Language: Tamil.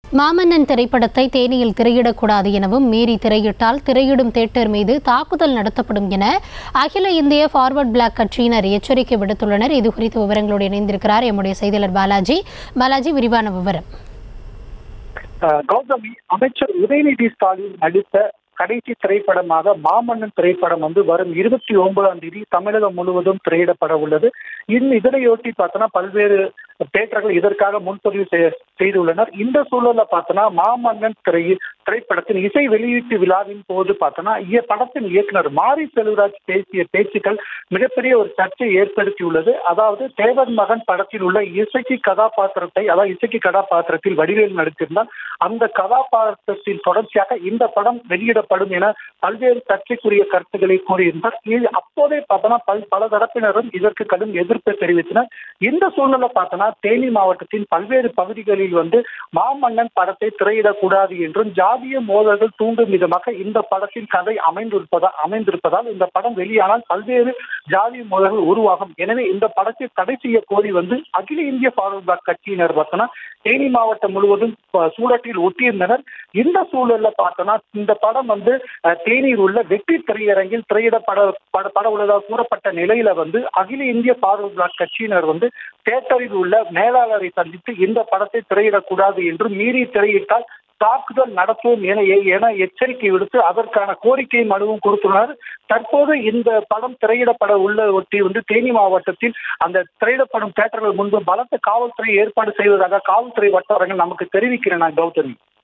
மாமன்னன் திரைப்படத்தை தேனியில் திரையிடக்கூடாது எனவும் மீறி திரையிட்டால் திரையிடும் தேட்டர் மீது தாக்குதல் நடத்தப்படும் என அகில இந்திய ஃபார்வர்ட் பிளாக் கட்சியினர் எச்சரிக்கை விடுத்துள்ளனர் இது குறித்த விவரங்களோடு இணைந்திருக்கிறார் எம்முடைய செய்தியாளர் பாலாஜி பாலாஜி விரிவான விவரம் அஹ் கௌதமி அமைச்சர் உதயநிதி ஸ்டாலின் நடித்த கடைசி திரைப்படமாக மாமன்னன் திரைப்படம் வந்து வரும் இருபத்தி ஒன்பதாம் தேதி தமிழகம் முழுவதும் திரையிடப்பட உள்ளது இன் இதனையொட்டி பார்த்தோன்னா பல்வேறு தேட்டர்கள் இதற்காக முன்பதிவு செய்ய- செய்துள்ளனர் இந்த சூழல்ல பார்த்தோன்னா மாமன்னன் திரை திரைப்படத்தின் இசை வெளியீட்டு விழாவின் போது பார்த்தோன்னா இய படத்தின் இயக்குனர் மாரி செல்வராஜ் பேசிய பேச்சுக்கள் மிகப்பெரிய ஒரு சர்ச்சை ஏற்படுத்தியுள்ளது அதாவது தேவன் மகன் படத்தில் உள்ள இசைக்கு கதாபாத்திரத்தை அதாவது இசைக்கு கதாபாத்திரத்தில் வடிவேல் நடித்திருந்தால் அந்த கதாபாத்திரத்தின் தொடர்ச்சியாக இந்த படம் வெளியிடப்படும் என பல்வேறு சர்ச்சைக்குரிய கருத்துக்களை கூறியிருந்தார் இது அப்போதே பார்த்தோன்னா பல் பல தரப்பினரும் இதற்கு கடும் எதிர்ப்பை தெரிவித்தனர் இந்த சூழ்நிலை பார்த்தோன்னா தேனி மாவட்டத்தின் பல்வேறு பகுதிகளில் வந்து மாமன்னன் படத்தை திரையிடக்கூடாது என்றும் ஜாதிய மோதல்கள் தூண்டும் விதமாக இந்த படத்தின் கதை அமைந்திருப்பதா அமைந்திருப்பதால் இந்த படம் வெளியானால் பல்வேறு ஜாதிய மோதல்கள் உருவாகும் எனவே இந்த படத்தை தடை செய்ய கோரி வந்து அகில இந்திய ஃபார்வர்ட் பிளாக் கட்சியினர் பார்த்தோன்னா தேனி மாவட்டம் முழுவதும் ப- சூரத்தில் ஒட்டியிருந்தனர் இந்த சூழல்ல பார்த்தோன்னா இந்த படம் வந்து அஹ், தேனியில் உள்ள வெற்றி திரையரங்கில் திரையிடப்பட பட பட உள்ளதாக கூறப்பட்ட நிலையில வந்து அகில இந்திய ஃபார்வர்ட் பிளாக் கட்சியினர் வந்து தேட்டரில் உள்ள மேலாளரை சந்தித்து இந்த படத்தை திரையிடக்கூடாது என்று மீறி திரையிட்டால் தாக்குதல் நடத்துவோம் என என எச்சரிக்கை விடுத்து அதற்கான கோரிக்கை மனுவும் கொடுத்துள்ளனர் தற்போது இந்த படம் திரையிடப்பட உள்ள ஒட்டி வந்து தேனி மாவட்டத்தில் அந்த திரையிடப்படும் தேட்டர்கள் முன்பு பலத்த காவல்துறை ஏற்பாடு செய்வதாக காவல்துறை வட்டாரங்கள் நமக்கு தெரிவிக்கிறன கௌதமி